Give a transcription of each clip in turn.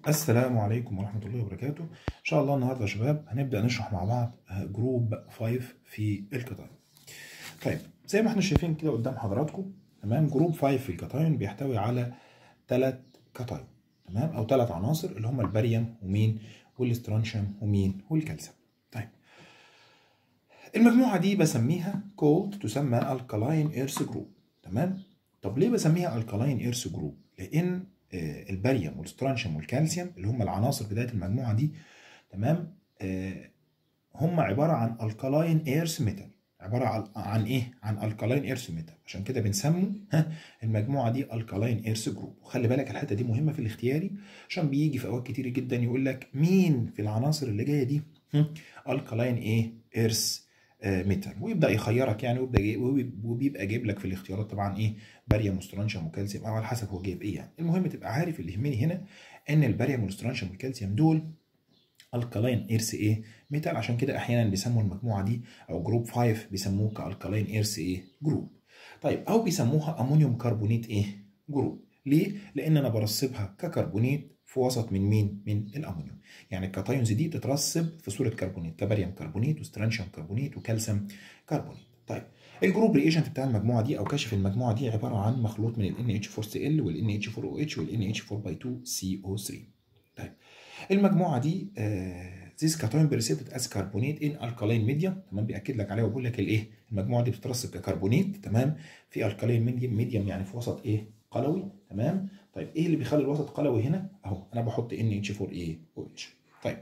السلام عليكم ورحمة الله وبركاته إن شاء الله النهاردة يا شباب هنبدأ نشرح مع بعض جروب 5 في الكتاين طيب زي ما احنا شايفين كده قدام حضراتكم تمام جروب 5 في الكتاين بيحتوي على ثلاث كتاين تمام أو ثلاث عناصر اللي هم الباريوم ومين والاسترونشيوم ومين والكالسيوم طيب المجموعة دي بسميها كولد تسمى الكالاين ايرث جروب تمام طب ليه بسميها الكالاين ايرث جروب لأن الباريوم والسترانشيوم والكالسيوم اللي هم العناصر بدايه المجموعه دي تمام آه هم عباره عن الكالاين ايرث ميتال عباره عن, عن ايه عن الكالاين ايرث ميتال عشان كده بنسموا ها المجموعه دي الكالاين ايرث جروب وخلي بالك الحته دي مهمه في الاختياري عشان بيجي في اوقات كتير جدا يقول لك مين في العناصر اللي جايه دي الكالاين ايه ايرث ميتال ويبدا يخيرك يعني ويبدا وبيبقى جايب لك في الاختيارات طبعا ايه باريوم وسترانشيوم وكالسيوم او على حسب هو جايب ايه يعني المهم تبقى عارف اللي يهمني هنا ان الباريوم والسترانشيوم والكالسيوم دول الكالاين ايرث ايه ميتال عشان كده احيانا بيسموا المجموعه دي او جروب 5 بيسموه كالكالاين ايرث ايه جروب طيب او بيسموها امونيوم كربونيت ايه جروب ليه لان انا برسبها ككربونيت في وسط من مين؟ من الامونيوم. يعني الكاتايونز دي بتترسب في صوره كربونيت كباريوم كربونيت وسترانشيوم كربونيت وكالسيوم كربونيت. طيب الجروب ريجنت بتاع المجموعه دي او كاشف المجموعه دي عباره عن مخلوط من ال NH4Cl وال NH4OH وال NH4x2CO3. طيب المجموعه دي آه This cation precipitate as carbonate in alkaline medium تمام بياكد لك عليها وبيقول لك الايه المجموعه دي بتترسب ككربونيت تمام في alkaline medium medium يعني في وسط ايه قلوي تمام طيب ايه اللي بيخلي الوسط قلوي هنا اهو انا بحط NH4A OH طيب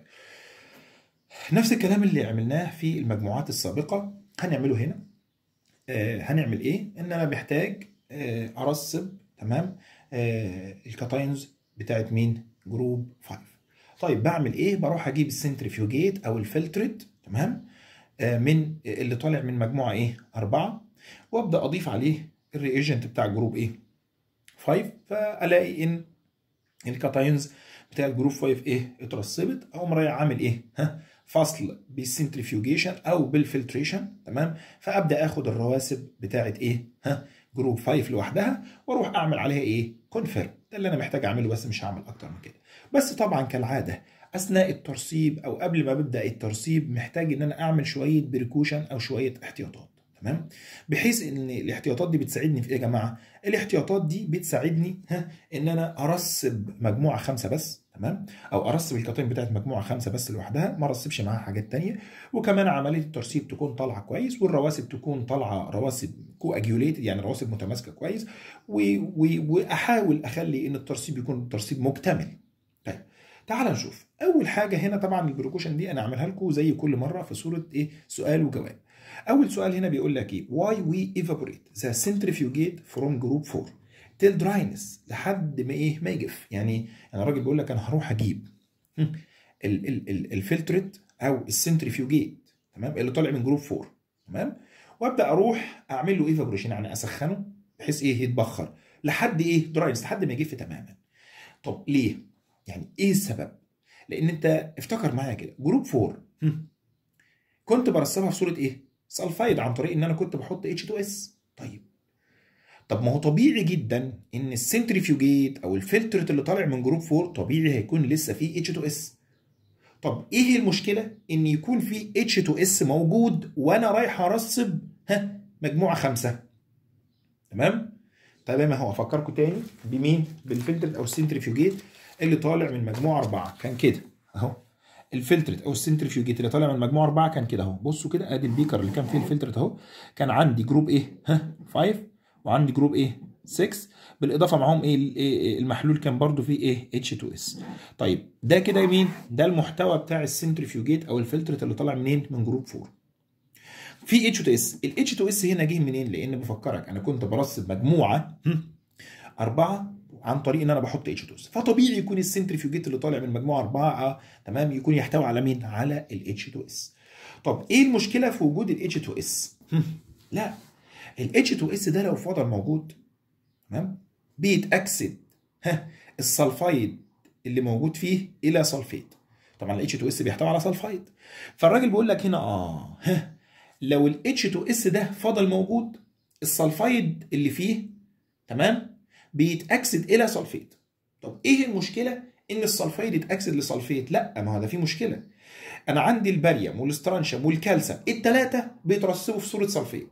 نفس الكلام اللي عملناه في المجموعات السابقه هنعمله هنا آه هنعمل ايه ان انا محتاج آه ارسب تمام آه الكاتاينز بتاعت مين جروب 5 طيب بعمل ايه بروح اجيب السنترفيوجيت او الفلترت تمام آه من اللي طالع من مجموعه ايه أربعة وابدا اضيف عليه الريجنت بتاع جروب ايه 5 فالاقي ان الكاتاينز بتاع الجروب 5 ايه اترسبت او رايح عامل ايه ها فصل بالسنترفيوجيشن او بالفلتريشن تمام فابدا اخد الرواسب بتاعه ايه ها جروب 5 لوحدها واروح اعمل عليها ايه كونفيرم ده اللي انا محتاج اعمله بس مش هعمل اكتر من كده بس طبعا كالعاده اثناء الترسيب او قبل ما ببدا الترسيب محتاج ان انا اعمل شويه بريكوشن او شويه احتياطات تمام بحيث ان الاحتياطات دي بتساعدني في ايه يا جماعه الاحتياطات دي بتساعدني ها ان انا ارسب مجموعه خمسه بس تمام او ارسب الكاتين بتاعت مجموعه خمسه بس لوحدها ما ارسبش معاها حاجات تانية وكمان عمليه الترسيب تكون طالعه كويس والرواسب تكون طالعه رواسب كواجيوليتد يعني رواسب متماسكه كويس و... و... واحاول اخلي ان الترسيب يكون ترسيب مكتمل طيب تعال نشوف اول حاجه هنا طبعا البروكوشن دي انا اعملها لكم زي كل مره في صوره ايه سؤال وجواب اول سؤال هنا بيقول لك ايه why we evaporate the centrifugate from group 4 till dryness لحد ما ايه ما يجف يعني انا الراجل بيقول لك انا هروح اجيب الفلترت او السنترفيوجيت تمام اللي طالع من جروب 4 تمام وابدا اروح اعمل له ايفابوريشن يعني اسخنه بحيث ايه يتبخر لحد ايه دراينس لحد ما يجف تماما طب ليه يعني ايه السبب لان انت افتكر معايا كده جروب 4 كنت برسمها في صوره ايه سلفايد عن طريق ان انا كنت بحط H2S طيب طب ما هو طبيعي جدا ان السنتريفيوجيت او الفلترت اللي طالع من جروب 4 طبيعي هيكون لسه فيه H2S طب ايه المشكله ان يكون في H2S موجود وانا رايح ارسب ها مجموعه خمسه تمام تمام اهو افكركم تاني بمين بالفلترت او السنتريفيوجيت اللي طالع من مجموعه اربعه كان كده اهو الفلترت او السنترفيوجيت اللي طالع من مجموعه اربعه كان كده اهو بصوا كده ادي البيكر اللي كان فيه الفلترت اهو كان عندي جروب ايه ها 5 وعندي جروب ايه 6 بالاضافه معاهم ايه المحلول كان برده فيه ايه H2S طيب ده كده مين ده المحتوى بتاع السنترفيوجيت او الفلترت اللي طالع منين من جروب 4 في H2S ال H2S هنا جه منين لان بفكرك انا كنت برصد مجموعه اربعه عن طريق ان انا بحط اتش 2 فطبيعي يكون السنترفيوجيت اللي طالع من مجموعه اربعه تمام يكون يحتوي على مين؟ على الاتش 2 اس. طب ايه المشكله في وجود الاتش 2 اس؟ لا الاتش 2 اس ده لو فضل موجود تمام بيتاكسد ها السلفايد اللي موجود فيه الى سلفيت. طبعا الاتش 2 اس بيحتوي على سلفايد. فالراجل بيقول لك هنا اه ها لو الاتش 2 اس ده فضل موجود السلفايد اللي فيه تمام بيتاكسد الى سلفيت طب ايه المشكله ان السلفايد يتاكسد لسلفيت لا ما هو ده في مشكله انا عندي الباريوم والاسترانشيوم والكالسيوم الثلاثه بيترسبوا في صوره سلفيت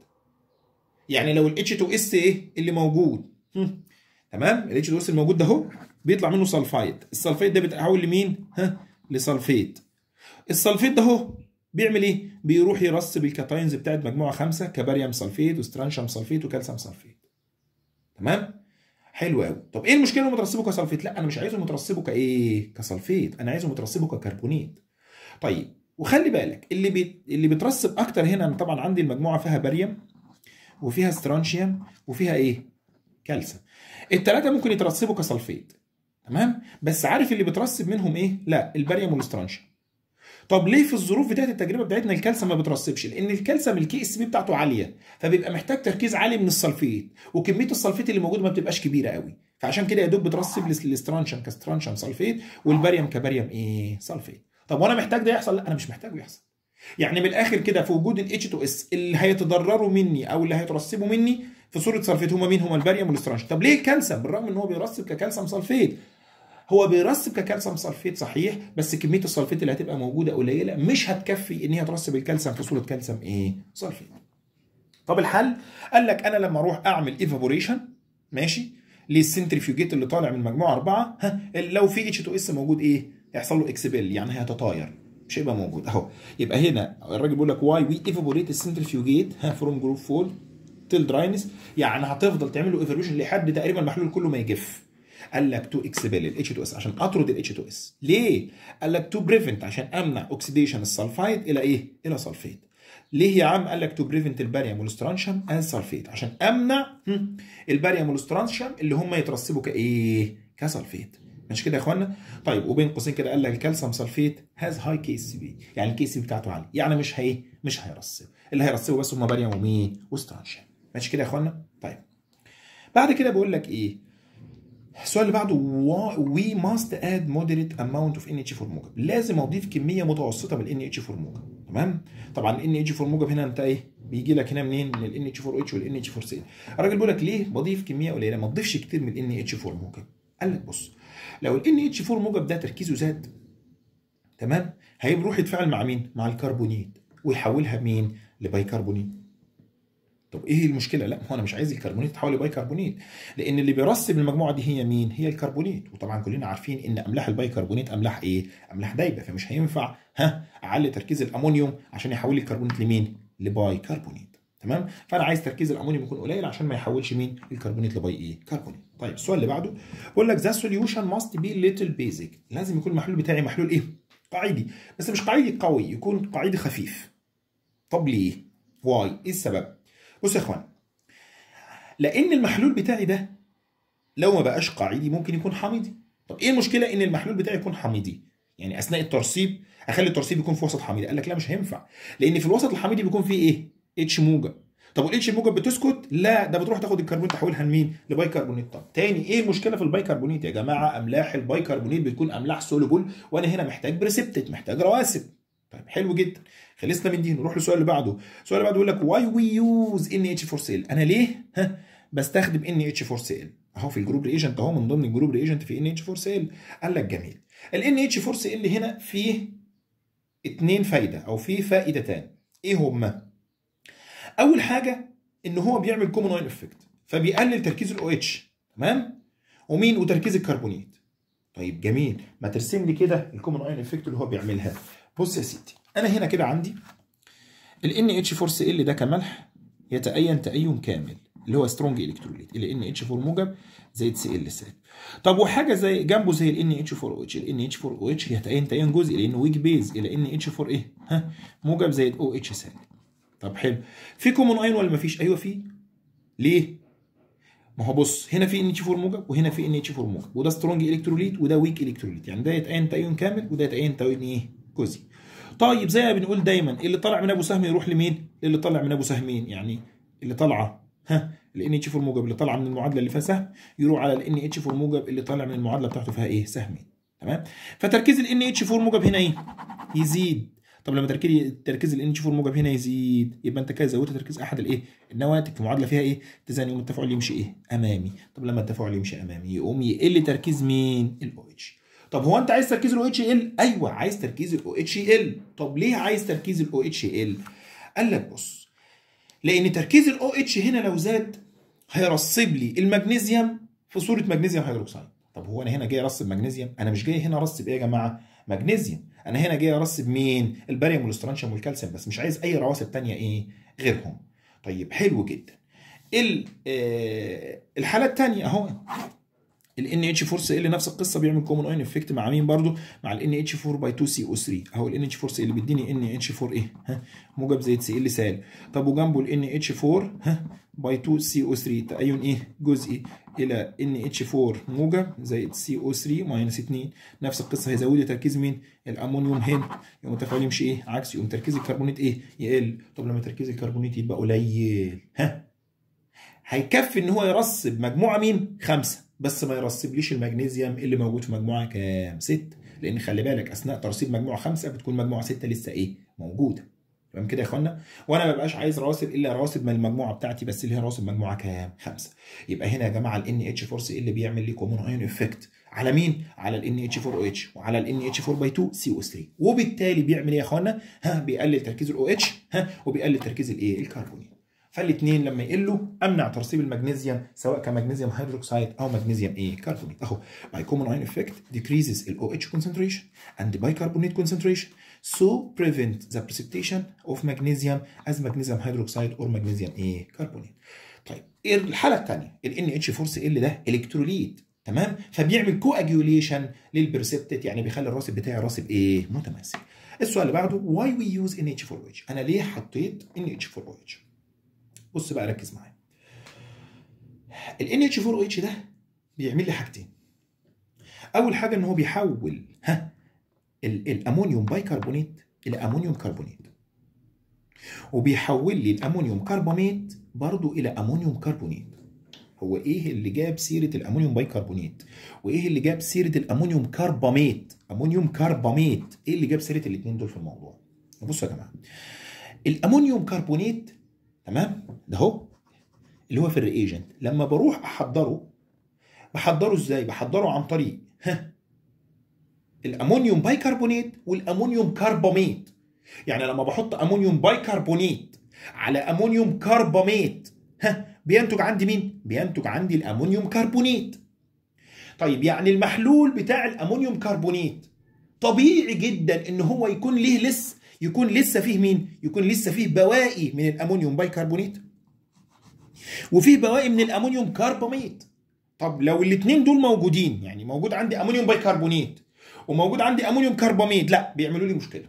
يعني لو الاتش 2 اس ايه اللي موجود هم. تمام الاتش 2 اس الموجود ده اهو بيطلع منه سلفايد السلفايد ده بيتحول لمين ها لسلفيت السلفيت ده اهو بيعمل ايه بيروح يرسب الكاتاينز بتاعت مجموعه خمسه كباريوم سلفيت وسترانشيوم سلفيت وكالسيوم سلفيت تمام حلو قوي طب ايه المشكله انه مترسبه كسلفيت لا انا مش عايزه مترسبه كايه كسلفيت انا عايزه مترسبه ككربونيت طيب وخلي بالك اللي بي... اللي بيترسب اكتر هنا أنا طبعا عندي المجموعه فيها باريوم وفيها سترانشيوم وفيها ايه كالسيوم الثلاثه ممكن يترسبوا كسلفيت تمام بس عارف اللي بيترسب منهم ايه لا الباريوم والسترانشيوم طب ليه في الظروف بتاعت التجربه بتاعتنا الكالسيوم ما بيترسبش لان الكالسيوم الكي اس بي بتاعته عاليه فبيبقى محتاج تركيز عالي من السلفيت وكميه السلفيت اللي موجوده ما بتبقاش كبيره قوي فعشان كده يا دوب بترسب الاسترانشيوم كسترانشيوم سلفيت والباريوم كباريوم ايه سلفيت طب وانا محتاج ده يحصل لا انا مش محتاجه يحصل يعني من الاخر كده في وجود الاتش 2 اس اللي هيتضرروا مني او اللي هيترسبوا مني في صوره سلفيت هم مين هم الباريوم والاسترانشيوم طب ليه الكالسيوم بالرغم ان هو بيرسب ككالسيوم سلفيت هو بيرسب ككالسيوم سلفيت صحيح بس كميه السلفيت اللي هتبقى موجوده قليله مش هتكفي ان هي ترسب الكالسيوم في صوره كالسيوم ايه سلفيت طب الحل قال لك انا لما اروح اعمل ايفابوريشن ماشي للسنترفيوجيت اللي طالع من مجموعه اربعه ها لو في اتش 2 اس موجود ايه يحصل له اكسبيل يعني هيتطاير مش هيبقى موجود اهو يبقى هنا الراجل بيقول لك واي وي ايفابوريت السنترفيوجيت ها فروم جروب 4 تيل دراينس يعني هتفضل تعمل له ايفابوريشن لحد تقريبا المحلول كله ما يجف قال لك تو اكسبيل الاتش 2 اس عشان اطرد الاتش 2 اس ليه قال لك تو بريفنت عشان امنع اوكسيديشن السلفايد الى ايه الى سلفيت ليه يا عم قال لك تو بريفنت الباريوم والسترانشيوم از سلفيت عشان امنع الباريوم والسترانشيوم اللي هم يترسبوا كايه كسلفيت مش كده يا اخوانا طيب وبين قوسين كده قال لك الكالسيوم سلفيت هاز هاي كي اس بي يعني الكي اس بي بتاعته عالي يعني مش هي مش هيرسب اللي هيرسبوا بس هم باريوم ومين وسترانشيوم ماشي كده يا اخوانا طيب بعد كده بقول لك ايه السؤال اللي بعده وي ماست اد مودريت اماونت اوف ان اتش 4 موجب لازم اضيف كميه متوسطه من الان اتش 4 موجب تمام طبعا الان اتش 4 موجب هنا انت ايه بيجي لك هنا منين من الان اتش 4 اتش والان اتش 4 سي الراجل بيقول لك ليه بضيف كميه قليله ما تضيفش كتير من الان اتش 4 موجب قال لك بص لو الان اتش 4 موجب ده تركيزه زاد تمام هيروح يتفاعل مع مين مع الكربونيت ويحولها مين لبيكربونيت طب ايه المشكله لا هو انا مش عايز الكربونيت يتحول لبيكربونيت لان اللي بيرسب المجموعه دي هي مين هي الكربونيت وطبعا كلنا عارفين ان املاح البيكربونيت املاح ايه املاح دايبه فمش هينفع ها اعلي تركيز الامونيوم عشان يحول لي الكربونيت لمين لبايكربونيت تمام فانا عايز تركيز الامونيوم يكون قليل عشان ما يحولش مين الكربونيت لباي ايه كربونيت طيب السؤال اللي بعده بيقول لك ذا سوليوشن ماست بي ليتل بيزك لازم يكون المحلول بتاعي محلول ايه قاعدي بس مش قاعدي قوي يكون قاعدي خفيف طب ليه واي ايه السبب بص يا اخوان لان المحلول بتاعي ده لو ما بقاش قاعدي ممكن يكون حامضي طب ايه المشكله ان المحلول بتاعي يكون حامضي يعني اثناء الترسيب اخلي الترسيب يكون في وسط حامضي قال لك لا مش هينفع لان في الوسط الحامضي بيكون فيه ايه اتش موجب طب والاتش موجب بتسكت لا ده بتروح تاخد الكربونات تحولها لمين لبايكربونات طب تاني ايه المشكله في البايكربونات يا جماعه املاح البايكربونات بتكون املاح سولوبل وانا هنا محتاج بريسبتت محتاج رواسب طيب حلو جدا خلصنا من دي نروح للسؤال اللي بعده السؤال اللي بعده يقول لك واي وي يوز ان اتش 4 سيل انا ليه ها بستخدم ان اتش 4 سيل اهو في الجروب ريجنت اهو من ضمن الجروب ريجنت في ان اتش 4 سيل قال لك جميل الان اتش 4 سيل هنا فيه اتنين فايده او فيه فائدتان ايه هما اول حاجه ان هو بيعمل كومون اين افكت فبيقلل تركيز الاو اتش تمام ومين وتركيز الكربونيت طيب جميل ما ترسم لي كده الكومون اين افكت اللي هو بيعملها بص يا سيدي انا هنا كده عندي ال NH4Cl ده كملح يتأين تأين كامل اللي هو سترونج الكتروليت ال NH4 موجب زائد Cl سالب طب وحاجه زي جنبه زي ال NH4OH ال NH4OH يتأين تأين جزئي لانه ويك بيز الى NH4 ايه ها موجب زائد OH سالب طب حلو في كومون اين ولا مفيش ايوه في ليه ما هو بص هنا في NH4 موجب وهنا في NH4 موجب وده سترونج الكتروليت وده ويك الكتروليت يعني ده يتأين تأين كامل وده يتأين تأين ايه جزئي طيب زي ما بنقول دايما اللي طالع من ابو سهم يروح لمين اللي طالع من ابو سهمين يعني اللي طالعه ها ال اتش 4 موجب اللي طالعه من المعادله اللي فيها سهم يروح على ال اتش 4 موجب اللي طالع من المعادله بتاعته فيها ايه سهمين تمام فتركيز ال اتش 4 موجب هنا ايه يزيد طب لما تركيز تركيز ال اتش 4 موجب هنا يزيد يبقى انت كده زودت تركيز احد الايه النواتج في معادله فيها ايه تزن يقوم التفاعل يمشي ايه امامي طب لما التفاعل يمشي امامي يقوم يقل تركيز مين الاو اتش طب هو انت عايز تركيز الاو اتش ال ايوه عايز تركيز الاو اتش ال طب ليه عايز تركيز الاو اتش ال قال لك بص لان تركيز الاو اتش هنا لو زاد هيرسب لي المغنيسيوم في صوره مغنيسيوم هيدروكسيد طب هو انا هنا جاي ارسب مغنيسيوم انا مش جاي هنا ارسب ايه يا جماعه مغنيسيوم انا هنا جاي ارسب مين الباريوم والاسترانشيوم والكالسيوم بس مش عايز اي رواسب تانية ايه غيرهم طيب حلو جدا ال آه الحاله الثانيه اهو ال NH4 اللي نفس القصه بيعمل كومون اين افكت مع مين برضو مع ال NH4 باي 2 CO3 اهو ال NH4 اللي بيديني NH4 ايه ها موجب زائد سي ال سالب طب وجنبه ال NH4 ها باي 2 CO3 تأين ايه جزئي الى NH4 موجب زائد CO3 ماينس 2 نفس القصه هيزود لي تركيز مين الامونيوم هنا يقوم التفاعل يمشي ايه عكسي يقوم تركيز الكربونات ايه يقل طب لما تركيز الكربونات يبقى قليل ها هيكفي ان هو يرسب مجموعه مين خمسه بس ما يرسبليش المغنيسيوم اللي موجود في مجموعه كام؟ 6 لان خلي بالك اثناء ترسيب مجموعه خمسه بتكون مجموعه 6 لسه ايه؟ موجوده. تمام كده يا اخوانا؟ وانا ما بقاش عايز رواسب الا رواسب من المجموعه بتاعتي بس اللي هي رواسب مجموعه كام؟ خمسه. يبقى هنا يا جماعه ال اتش 4 سي اللي بيعمل لي كومون ايون افكت على مين؟ على ال اتش 4 او اتش وعلى ال اتش 4 باي 2 سي او 3 وبالتالي بيعمل ايه يا اخوانا؟ ها بيقلل تركيز الاو اتش ها وبيقلل تركيز الايه؟ الكربونيت. فالاثنين لما يقلوا امنع ترسيب المغنيسيوم سواء كمغنيسيوم هيدروكسيد او مغنيسيوم ايه كربونيت اهو by common ion effect decreases the OH concentration and the bicarbonate concentration so prevent the precipitation of magnesium as magnesium hydroxide or magnesium ايه كربونيت طيب الحاله الثانيه ال NH4Cl ده الكتروليت تمام فبيعمل كواجيوليشن للبرسبتت يعني بيخلي الراسب بتاعي راسب ايه متماسك السؤال اللي بعده why we use NH4OH انا ليه حطيت NH4OH بص بقى ركز معايا ال NH4OH ده بيعمل لي حاجتين اول حاجه ان هو بيحول ها الامونيوم بايكربونات الى امونيوم كربونات وبيحول لي الامونيوم كربامات برضو الى امونيوم كربونات هو ايه اللي جاب سيره الامونيوم بايكربونات وايه اللي جاب سيره الامونيوم كربامات امونيوم كربامات ايه اللي جاب سيره الاثنين دول في الموضوع بصوا يا جماعه الامونيوم كربونات تمام ده هو اللي هو في الرياجنت لما بروح احضره بحضره ازاي بحضره عن طريق ها الامونيوم بايكربونات والامونيوم كربامات يعني لما بحط امونيوم بايكربونات على امونيوم كربامات ها بينتج عندي مين بينتج عندي الامونيوم كربونات طيب يعني المحلول بتاع الامونيوم كربونات طبيعي جدا ان هو يكون ليه لسه يكون لسه فيه مين؟ يكون لسه فيه بواقي من الامونيوم بايكربونات وفيه بواقي من الامونيوم كرباميت طب لو الاثنين دول موجودين يعني موجود عندي امونيوم بايكربونات وموجود عندي امونيوم كرباميت لا بيعملوا لي مشكله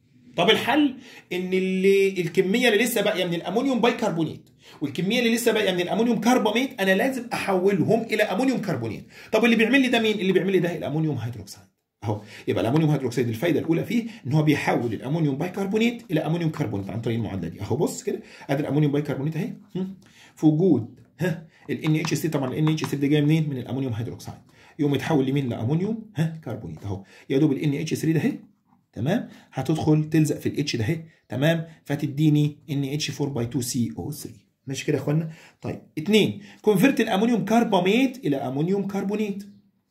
طب الحل ان اللي الكميه اللي لسه باقيه من الامونيوم بايكربونات والكميه اللي لسه باقيه من الامونيوم كرباميت انا لازم احولهم الى امونيوم كربونات طب اللي بيعمل لي ده مين اللي بيعمل لي ده الامونيوم هيدروكسيد اهو يبقى الامونيوم هيدروكسيد الفايده الاولى فيه ان هو بيحول الامونيوم بايكربونات الى امونيوم كربونات عن طريق المعادله دي اهو بص كده ادي الامونيوم بايكربونات اهي في وجود ها ال NH3 طبعا ال NH3 ده جاي منين؟ من الامونيوم هيدروكسيد يقوم يتحول لمين؟ لامونيوم ها كربونات اهو يا دوب ال NH3 ده اهي تمام هتدخل تلزق في الاتش ده اهي تمام فتديني NH4 باي 2 CO3 ماشي كده يا اخوانا؟ طيب اثنين كونفرت الامونيوم كرباميت الى امونيوم كربونات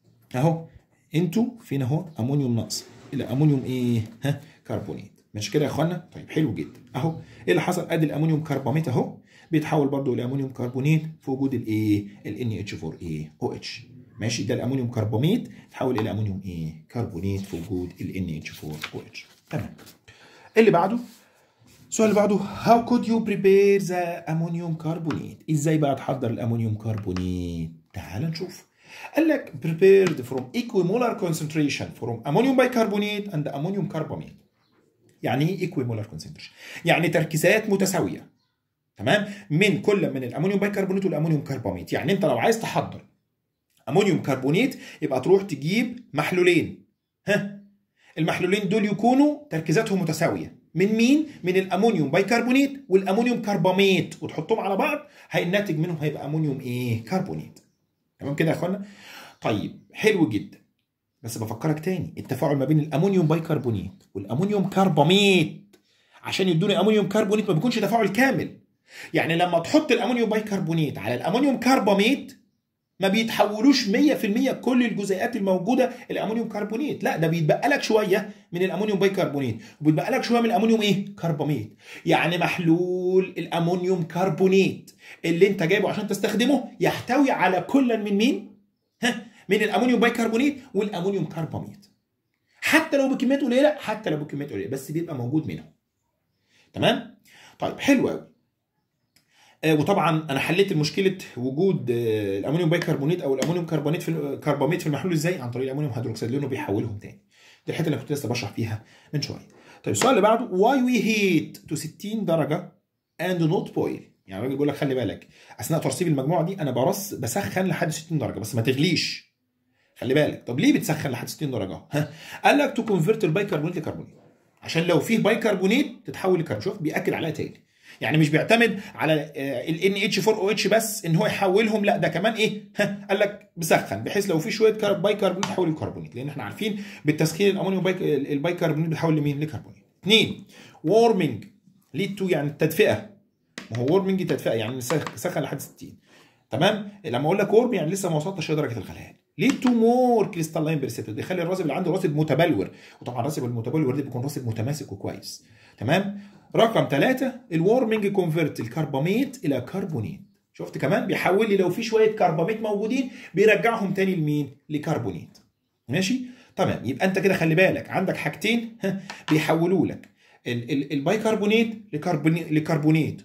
اهو انتوا فين اهو امونيوم ناقص الى امونيوم ايه ها كربونات ماشي كده يا اخوانا طيب حلو جدا اهو ايه اللي حصل ادي الامونيوم كرباميت اهو بيتحول برضو الى امونيوم كربونات في وجود الايه ال NH4 ايه او اتش ماشي ده الامونيوم كرباميت تحول الى امونيوم ايه كربونات في وجود ال NH4 او اتش تمام اللي بعده السؤال اللي بعده how could you prepare the ammonium carbonate ازاي بقى تحضر الامونيوم كربونات تعال نشوف قال لك prepared from equimolar concentration from ammonium bicarbonate and ammonium carbamate يعني ايه equimolar concentration يعني تركيزات متساويه تمام من كل من الامونيوم بايكربونات والامونيوم كرباميت يعني انت لو عايز تحضر امونيوم كربونات يبقى تروح تجيب محلولين ها المحلولين دول يكونوا تركيزاتهم متساويه من مين من الامونيوم بايكربونات والامونيوم كرباميت وتحطهم على بعض هينتج منهم هيبقى امونيوم ايه كربونات تمام كده يا اخوانا طيب حلو جدا بس بفكرك تاني التفاعل ما بين الامونيوم بايكربونات والامونيوم كرباميت عشان يدوني امونيوم كربونات ما بيكونش تفاعل كامل يعني لما تحط الامونيوم بايكربونات على الامونيوم كرباميت ما بيتحولوش 100% كل الجزيئات الموجوده الامونيوم كربونيت لا ده بيتبقى لك شويه من الامونيوم بايكربونات وبيتبقى لك شويه من الامونيوم ايه كرباميت يعني محلول الامونيوم كربونات اللي انت جايبه عشان تستخدمه يحتوي على كل من مين ها من الامونيوم بايكربونات والامونيوم كرباميت حتى لو بكميات قليله حتى لو بكميات قليله بس بيبقى موجود منهم تمام طيب حلو قوي آه وطبعا انا حليت مشكله وجود آه الامونيوم بايكربونات او الامونيوم كربونات في كرباميت في المحلول ازاي عن طريق الامونيوم هيدروكسيد لانه بيحولهم تاني دي الحته اللي كنت لسه بشرح فيها من شويه طيب السؤال اللي بعده واي وي هيت تو 60 درجه اند نوت بويل يعني الراجل بيقول لك خلي بالك اثناء ترسيب المجموعه دي انا برص بسخن لحد 60 درجه بس ما تغليش خلي بالك طب ليه بتسخن لحد 60 درجه ها قال لك تو كونفرت البايكربونات لكربونات عشان لو فيه بايكربونات تتحول لكربون شوف بياكد عليها تاني يعني مش بيعتمد على ال NH4OH بس ان هو يحولهم لا ده كمان ايه ها قال لك بسخن بحيث لو في شويه بايكربونات يحول لكربونات لان احنا عارفين بالتسخين الامونيوم بايك البايكربونات بيحول لمين لكربونات اثنين وورمنج ليد تو يعني التدفئه ما هو وورمنج تدفئه يعني سخن لحد 60 تمام لما اقول لك وورم يعني لسه ما وصلتش لدرجه الغليان ليد تو مور كريستالين بريسبتور بيخلي الراسب اللي عنده راسب متبلور وطبعا الراسب المتبلور ده بيكون راسب متماسك وكويس تمام رقم ثلاثة الورمنج كونفرت الكرباميت الى كربونيت شفت كمان بيحول لي لو في شويه كرباميت موجودين بيرجعهم تاني لمين لكربونيت ماشي تمام يبقى انت كده خلي بالك عندك حاجتين بيحولوا لك البايكربونات لكربونات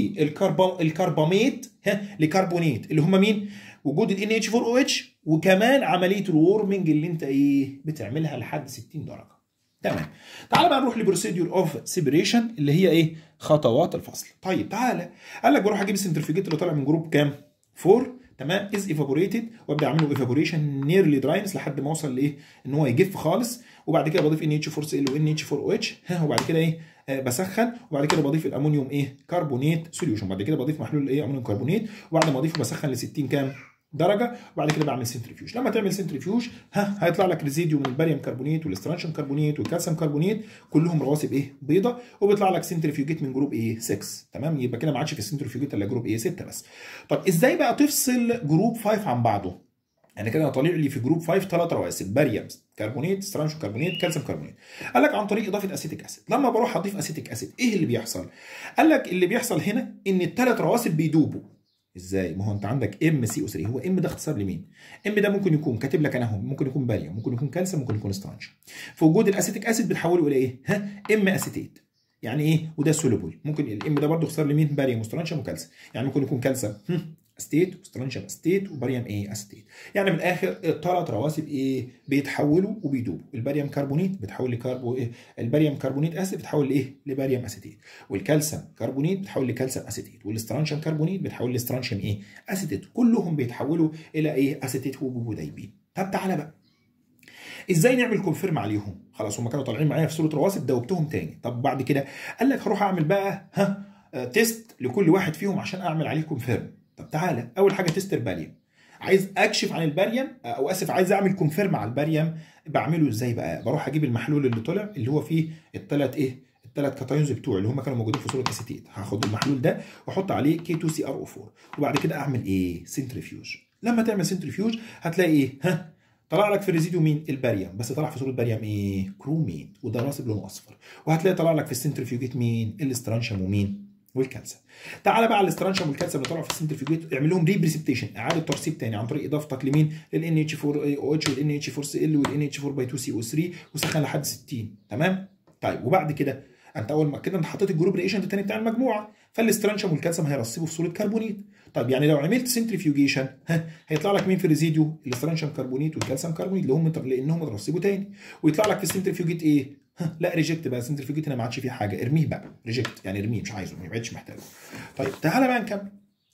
والكرباميت لكربونات اللي هم مين وجود ال NH4OH وكمان عمليه الورمنج اللي انت ايه بتعملها لحد 60 درجه تمام تعال بقى نروح لبروسيدور اوف سيبريشن اللي هي ايه خطوات الفصل طيب تعالى قال لك بروح اجيب السنترفيجيت اللي طالع من جروب كام 4 تمام از ايفابوريتد وابدا اعمل له ايفابوريشن نيرلي دراينس لحد ما اوصل لايه ان هو يجف خالص وبعد كده بضيف ان اتش 4 سي ال وان اتش 4 او اتش وبعد كده ايه آه بسخن وبعد كده بضيف الامونيوم ايه كربونات سوليوشن بعد كده بضيف محلول ايه امونيوم كربونات وبعد ما اضيفه بسخن ل 60 كام درجه وبعد كده بعمل سنترفيوج لما تعمل سنترفيوج ها هيطلع لك ريزيديو من الباريوم كربونات والاسترانشن كربونات والكالسيوم كربونات كلهم رواسب ايه بيضه وبيطلع لك سنترفيوجيت من جروب ايه 6 تمام يبقى كده ما عادش في السنترفيوجيت الا جروب ايه 6 بس طب ازاي بقى تفصل جروب 5 عن بعضه يعني كده طالع لي في جروب 5 ثلاث رواسب باريوم كربونات استرانشن كربونات كالسيوم كربونات قال لك عن طريق اضافه اسيتيك اسيد لما بروح اضيف اسيتيك اسيد ايه اللي بيحصل قال لك اللي بيحصل هنا ان الثلاث رواسب بيدوبوا ازاي؟ ما هو انت عندك ام سي او 3 هو ام ده اختصار لمين؟ ام ده ممكن يكون كاتب لك انا اهو ممكن يكون باريوم ممكن يكون كالسيوم ممكن يكون سترانش في وجود الاسيتيك اسيد بتحوله الى ايه؟ ها ام اسيتيت يعني ايه؟ وده سولوبل ممكن الام ده برضه اختصار لمين؟ باريوم وسترانشم وكالسيوم يعني ممكن يكون كالسيوم ستيت وسترانشم ستيت وباريوم ايه استيت يعني من الاخر الثلاث رواسب ايه بيتحولوا وبيدوبوا الباريوم كربونيت بتحول لكربو إيه؟ الباريوم كربونيت اسيد بتحول لايه لباريوم اسيتيت والكالسيوم كربونيت بتحول لكالسيوم اسيتيت والاسترانشم كربونيت بتحول لاسترانشم ايه اسيتيت كلهم بيتحولوا الى ايه اسيتيت وبيبقوا دايبين طب تعالى بقى ازاي نعمل كونفيرم عليهم خلاص هم كانوا طالعين معايا في صوره رواسب دوبتهم تاني طب بعد كده قال لك هروح اعمل بقى ها تيست لكل واحد فيهم عشان اعمل عليه كونفيرم طب تعالى اول حاجه تيست الباريوم عايز اكشف عن الباريوم او اسف عايز اعمل كونفيرم على الباريوم بعمله ازاي بقى بروح اجيب المحلول اللي طلع اللي هو فيه الثلاث ايه الثلاث كاتايونز بتوعي اللي هم كانوا موجودين في صوره اسيتيت هاخد المحلول ده واحط عليه كي 2 سي ار او 4 وبعد كده اعمل ايه سنترفيوج لما تعمل سنترفيوج هتلاقي ايه ها طلع لك في الريزيديو مين الباريوم بس طلع في صوره باريوم ايه كرومين وده راسب لونه اصفر وهتلاقي طلع لك في السنترفيوجيت مين الاسترانشم ومين والكالسيوم تعالى بقى على الاسترانشم والكالسيوم اللي طلعوا في السنترفيوجيت اعمل لهم ريبريسبتيشن اعاده ترسيب تاني عن طريق اضافتك لمين لل NH4 OH وال NH4Cl وال NH4 باي 2 CO3 وسخن لحد 60 تمام طيب وبعد كده انت اول ما كده انت حطيت الجروب ريشن الثاني بتاع المجموعه فالاسترانشم والكالسيوم هيرسبوا في صوره كربونيت طيب يعني لو عملت سنترفيوجيشن ها هيطلع لك مين في الريزيديو الاسترانشم كربونيت والكالسيوم كربونيت اللي هم لانهم اترسبوا تاني ويطلع لك في السنترفيوجيت ايه لا ريجكت بقى سنترفيوجيت هنا ما عادش فيه حاجه ارميه بقى ريجكت يعني ارميه مش عايزه ما يبعدش محتاجه طيب تعالى بقى نكمل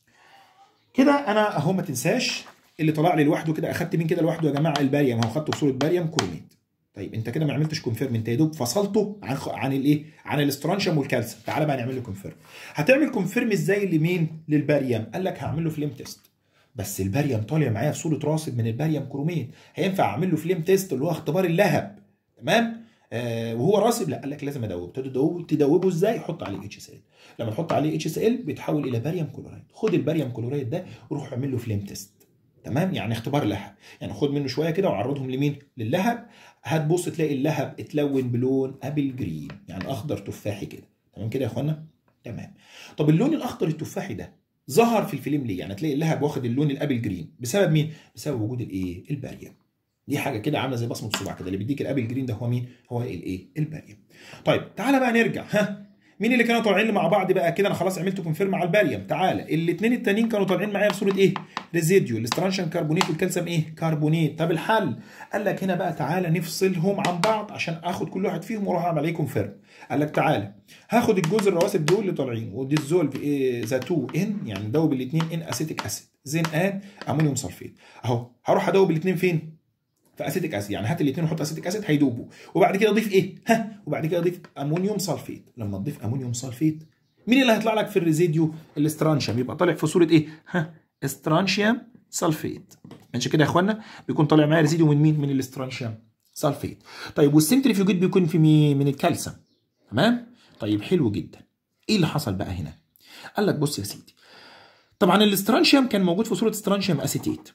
كده انا اهو ما تنساش اللي طلع لي لوحده كده اخدت مين كده لوحده يا جماعه الباريوم اهو خدته بصوره باريوم كروميت طيب انت كده ما عملتش كونفيرم انت يا دوب فصلته عن عن الايه عن الاسترانشم والكالسيوم تعالى بقى نعمل له كونفيرم هتعمل كونفيرم ازاي لمين للباريوم قال لك هعمل له فليم تيست بس الباريوم طالع معايا في صوره راسب من الباريوم كروميت هينفع اعمل له فليم تيست اللي هو اختبار اللهب تمام آه وهو راسب لا قال لك لازم ادوب تدوب تدوبه ازاي حط عليه اتش اس ال لما تحط عليه اتش اس ال بيتحول الى باريوم كلورايد خد الباريوم كلورايد ده وروح اعمل له فليم تيست تمام يعني اختبار لهب يعني خد منه شويه كده وعرضهم لمين للهب هتبص تلاقي اللهب اتلون بلون ابل جرين يعني اخضر تفاحي كده تمام كده يا اخوانا تمام طب اللون الاخضر التفاحي ده ظهر في الفيلم ليه يعني تلاقي اللهب واخد اللون الابل جرين بسبب مين بسبب وجود الايه الباريوم دي حاجه كده عامله زي بصمه الصباع كده اللي بيديك الابل جرين ده هو مين هو الايه الباريوم طيب تعالى بقى نرجع ها مين اللي كانوا طالعين مع بعض بقى كده انا خلاص عملت كونفيرم على الباريوم تعالى الاثنين التانيين كانوا طالعين معايا في صوره ايه ريزيديو الاسترانشن كربونيت والكالسيوم ايه كربونيت طب الحل قال لك هنا بقى تعالى نفصلهم عن بعض عشان اخد كل واحد فيهم واروح اعمل عليه كونفيرم قال لك تعالى هاخد الجزء الرواسب دول اللي طالعين وديزولف إيه ذا 2 ان يعني دوب الاثنين ان اسيتيك اسيد زين اد امونيوم سلفيت اهو هروح ادوب الاثنين فين في اسيتيك اسيد يعني هات الاثنين وحط اسيتيك اسيد هيدوبوا وبعد كده اضيف ايه ها وبعد كده اضيف امونيوم سلفيت لما تضيف امونيوم سلفيت مين اللي هيطلع لك في الريزيديو الاسترانشيوم يبقى طالع في صوره ايه ها استرانشيوم سلفيت ماشي كده يا اخوانا بيكون طالع معايا ريزيديو من مين من الاسترانشيوم سلفيت طيب والسنتريفيوجيت بيكون في مين من الكالسيوم تمام طيب حلو جدا ايه اللي حصل بقى هنا قال لك بص يا سيدي طبعا الاسترانشيوم كان موجود في صوره استرانشيوم اسيتيت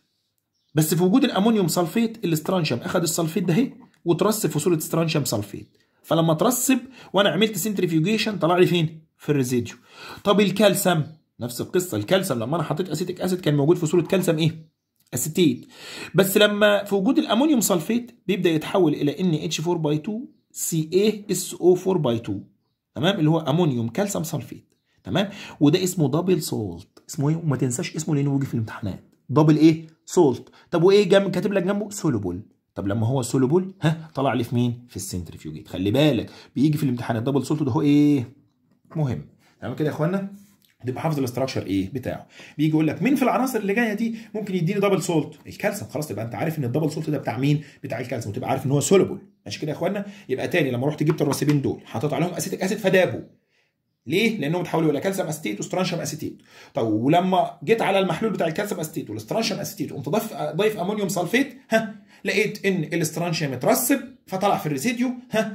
بس في وجود الامونيوم سلفيت الاسترانشيوم اخذ السلفيت ده اهي وترسب في صوره استرانشيوم سلفيت فلما ترسب وانا عملت سنتريفيوجيشن طلع لي فين في الريزيديو طب الكالسيوم نفس القصه الكالسيوم لما انا حطيت اسيتيك اسيد كان موجود في صوره كالسيوم ايه اسيتيت بس لما في وجود الامونيوم سلفيت بيبدا يتحول الى ان اتش 4 باي 2 سي اي اس او 4 باي 2 تمام اللي هو امونيوم كالسيوم سلفيت تمام وده اسمه دبل سولت اسمه ايه وما تنساش اسمه لانه بيجي في الامتحانات دبل ايه سولت طب وايه جنب كاتب لك جنبه سولوبول طب لما هو سولوبول ها طلع لي في مين في السنترفيوجيت خلي بالك بيجي في الامتحان الدبل سولت ده هو ايه مهم تمام كده يا اخوانا تبقى حافظ الاستراكشر ايه بتاعه بيجي يقول لك مين في العناصر اللي جايه دي ممكن يديني دبل سولت الكالسيوم خلاص تبقى انت عارف ان الدبل سولت ده بتاع مين بتاع الكالسيوم وتبقى عارف ان هو سولوبل ماشي كده يا اخوانا يبقى تاني لما رحت جبت الراسبين دول حطيت عليهم اسيتيك اسيد فدابوا ليه؟ لانهم اتحولوا الى كالسيوم اسيتيت وسترانشيوم اسيتيت. طب ولما جيت على المحلول بتاع الكالسيوم اسيتيت والسترانشيوم اسيتيت قمت ضايف ضايف امونيوم سلفيت ها لقيت ان الاسترانشيوم اترسب فطلع في الريسيديو ها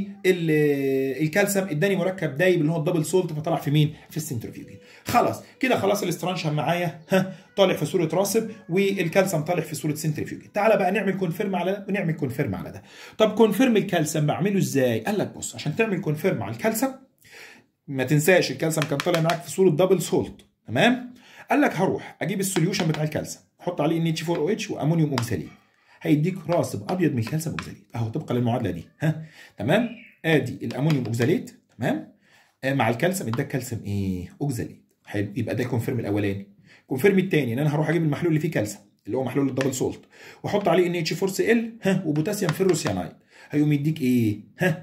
والكالسيوم اداني مركب دايب اللي هو الدبل سولت فطلع في مين؟ في السنترفيوجين. خلاص كده خلاص الاسترانشيوم معايا ها طالع في صوره راسب والكالسيوم طالع في صوره سنترفيوجين. تعالى بقى نعمل كونفيرم على ده ونعمل كونفيرم على ده. طب كونفيرم الكالسيوم بعمله ازاي؟ قال لك بص عشان تعمل كونفيرم على الكالسيوم ما تنساش الكالسيوم كان طالع معاك في صوره دبل سولت تمام قال لك هروح اجيب السوليوشن بتاع الكالسيوم احط عليه ان اتش 4 او اتش وامونيوم اوكسالين هيديك راسب ابيض من الكالسيوم اوكساليت اهو طبقا للمعادله دي ها تمام ادي الامونيوم اوكساليت تمام آه مع الكالسيوم اداك كالسيوم ايه اوكساليت حلو يبقى ده الكونفيرم الاولاني الكونفيرم الثاني ان انا هروح اجيب المحلول اللي فيه كالسيوم اللي هو محلول الدبل سولت واحط عليه ان اتش 4 سي ال ها وبوتاسيوم فيروسيانايد هيقوم يديك ايه ها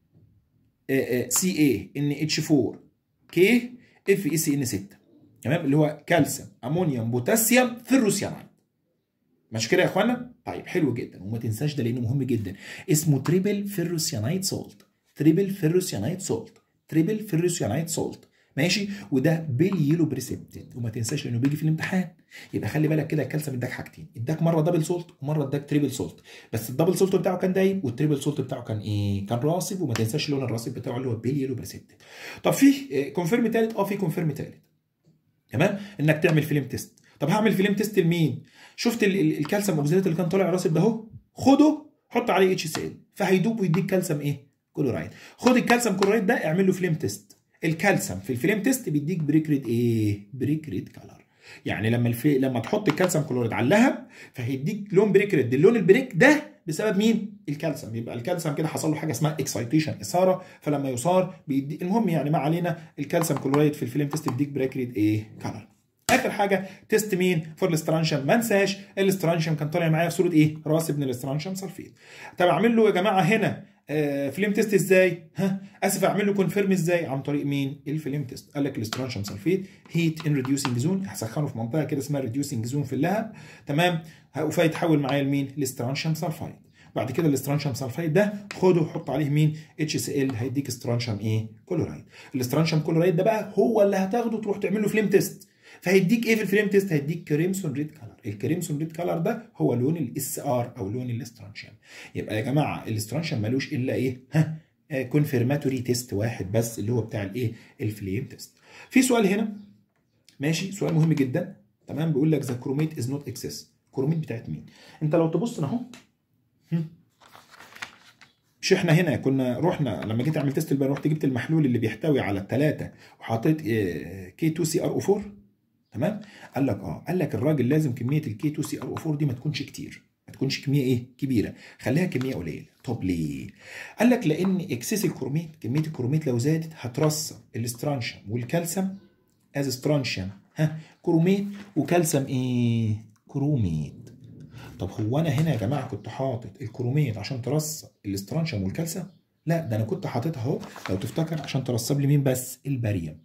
سي اي ان اتش 4 كي اف اي سي ان 6 تمام اللي هو كالسيوم امونيوم بوتاسيوم فيروسيانايد ماشي كده يا اخوانا طيب حلو جدا وما تنساش ده لانه مهم جدا اسمه تريبل فيروسيانايد سولت تريبل فيروسيانايد سولت تريبل فيروسيانايد سولت ماشي وده باليلو بريسبتد وما تنساش لانه بيجي في الامتحان يبقى خلي بالك كده الكالسيوم اداك حاجتين اداك مره دبل سولت ومره اداك تريبل سولت بس الدبل سولت بتاعه كان دايب والتريبل سولت بتاعه كان ايه كان راسب وما تنساش لون الراسب بتاعه اللي هو باليلو بريسبتد طب في كونفيرم ثالث اه في كونفيرم ثالث تمام انك تعمل فيلم تيست طب هعمل فيلم تيست لمين شفت الكالسيوم اوكسيلات اللي كان طالع راسب ده اهو خده حط عليه اتش سي ال فهيدوب ويديك كالسيوم ايه كلورايد خد الكالسيوم كلورايد ده اعمل له فيلم تيست الكالسيوم في الفيلم تيست بيديك بريك ريد ايه بريك ريد كلر يعني لما الفي... لما تحط الكالسيوم كلورايد على اللهب فهيديك لون بريك ريد اللون البريك ده بسبب مين الكالسيوم يبقى الكالسيوم كده حصل له حاجه اسمها اكسايتيشن اثاره فلما يثار بيدي المهم يعني ما علينا الكالسيوم كلورايد في الفيلم تيست بيديك بريك ريد ايه كلر اخر حاجه تيست مين فور الاسترانشيوم ما انساش الاسترانشيوم كان طالع معايا في صوره ايه راسب من الاسترانشيوم سلفيت طب اعمل له يا جماعه هنا آه فيلم تيست ازاي ها اسف اعمل له كونفيرم ازاي عن طريق مين الفيلم تيست قال لك الاسترانشيوم سلفيت هيت ان ريديوسنج زون هسخنه في منطقه كده اسمها ريديوسنج زون في اللهب تمام فيتحول معايا لمين الاسترانشيوم سلفايد بعد كده الاسترانشيوم سلفايد ده خده وحط عليه مين اتش سي ال هيديك استرانشيوم ايه كلورايد الاسترانشيوم كلورايد ده بقى هو اللي هتاخده تروح تعمل له فيلم تيست فهيديك ايه في الفريم تيست هيديك كريمسون ريد كلر الكريمسون ريد كلر ده هو لون الاس ار او لون الاسترانشيوم يبقى يا جماعه الاسترانشيوم ملوش الا ايه ها كونفيرماتوري تيست واحد بس اللي هو بتاع الايه الفليم تيست في سؤال هنا ماشي سؤال مهم جدا تمام بيقول لك ذا كروميت از نوت اكسس كروميت بتاعت مين انت لو تبص اهو هم. مش احنا هنا كنا رحنا لما جيت اعمل تيست البيان رحت جبت المحلول اللي بيحتوي على الثلاثه وحطيت كي 2 سي ار او 4 تمام قال لك اه قال لك الراجل لازم كميه الكي 2 سي ار او 4 دي ما تكونش كتير ما تكونش كميه ايه كبيره خليها كميه قليله طب ليه قال لك لان اكسس الكروميت كميه الكروميت لو زادت هترسب الاسترانشيوم والكالسيوم از استرانشيوم ها كروميت وكالسيوم ايه كروميت طب هو انا هنا يا جماعه كنت حاطط الكروميت عشان ترسب الاسترانشيوم والكالسيوم لا ده انا كنت حاططها اهو لو تفتكر عشان ترسب لي مين بس الباريوم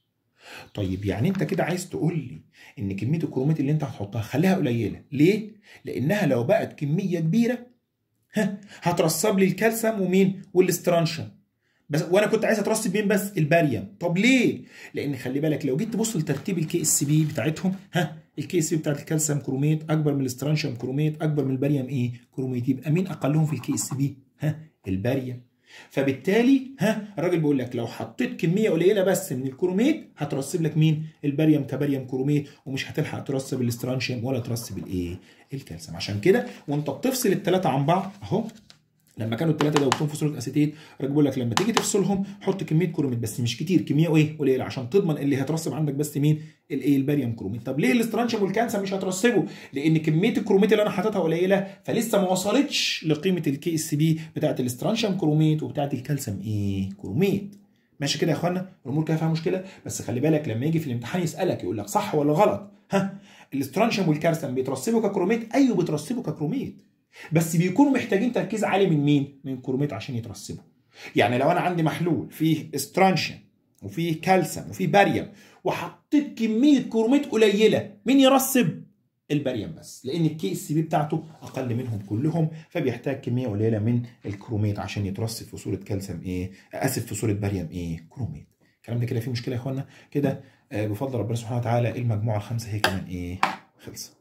طيب يعني انت كده عايز تقول لي ان كميه الكرومات اللي انت هتحطها خليها قليله ليه لانها لو بقت كميه كبيره ها هترسب لي الكالسيوم ومين والاسترانشيوم بس وانا كنت عايز اترسب مين بس الباريوم طب ليه لان خلي بالك لو جيت تبص لترتيب الكي اس بي بتاعتهم ها الكي اس بي بتاعت الكالسيوم كروميت اكبر من الاسترانشيوم كروميت اكبر من الباريوم ايه كروميت يبقى مين اقلهم في الكي اس بي ها الباريوم فبالتالي ها الراجل بيقول لك لو حطيت كميه قليله بس من الكروميت هترسب لك مين الباريوم كباريوم كروميت ومش هتلحق ترسب الاسترانشيوم ولا ترسب الايه الكالسيوم عشان كده وانت بتفصل الثلاثه عن بعض اهو لما كانوا الثلاثه دوبتهم في صوره اسيتيت الراجل بيقول لك لما تيجي تفصلهم حط كميه كروميت بس مش كتير كميه ايه قليله عشان تضمن اللي هترسب عندك بس مين الايه الباريوم كروميت طب ليه الاسترانشيوم والكالسيوم مش هترسبه لان كميه الكروميت اللي انا حاططها قليله فلسه ما وصلتش لقيمه الكي اس بي بتاعت الاسترانشيوم كروميت وبتاعت الكالسيوم ايه كروميت ماشي كده يا اخوانا الامور كده فيها مشكله بس خلي بالك لما يجي في الامتحان يسالك يقول لك صح ولا غلط ها الاسترانشيوم والكالسيوم بيترسبوا ككروميت ايوه بيترسبوا ككروميت بس بيكونوا محتاجين تركيز عالي من مين من كروميت عشان يترسبوا يعني لو انا عندي محلول فيه استرانشيوم وفيه كالسيوم وفيه باريوم وحطيت كميه كروميت قليله مين يرسب الباريوم بس لان الكي اس بي بتاعته اقل منهم كلهم فبيحتاج كميه قليله من الكروميت عشان يترسب في صوره كالسيوم ايه اسف في صوره باريوم ايه كروميت الكلام ده كده فيه مشكله يا اخوانا كده بفضل ربنا سبحانه وتعالى المجموعه الخامسه هي كمان ايه خلصت